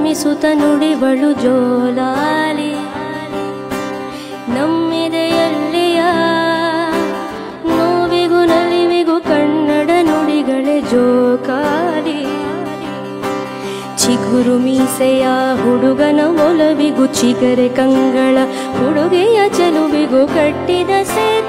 ನಮಿಸುತ್ತ ನುಡಿವಳು ಜೋಲಾಲಿ ನಮ್ಮೆದೆಯಲ್ಲಿಯ ನೋವಿಗೂ ನಲಿವಿಗೂ ಕನ್ನಡ ನುಡಿಗಳೇ ಜೋಕಾಲಿ ಚಿಗುರು ಮೀಸೆಯ ಹುಡುಗನ ಒಲವಿಗೂ ಚಿಗರೆ ಕಂಗಳ ಹುಡುಗಿಯ ಚೆಲುವಿಗೂ ಕಟ್ಟಿದ ಸೇತು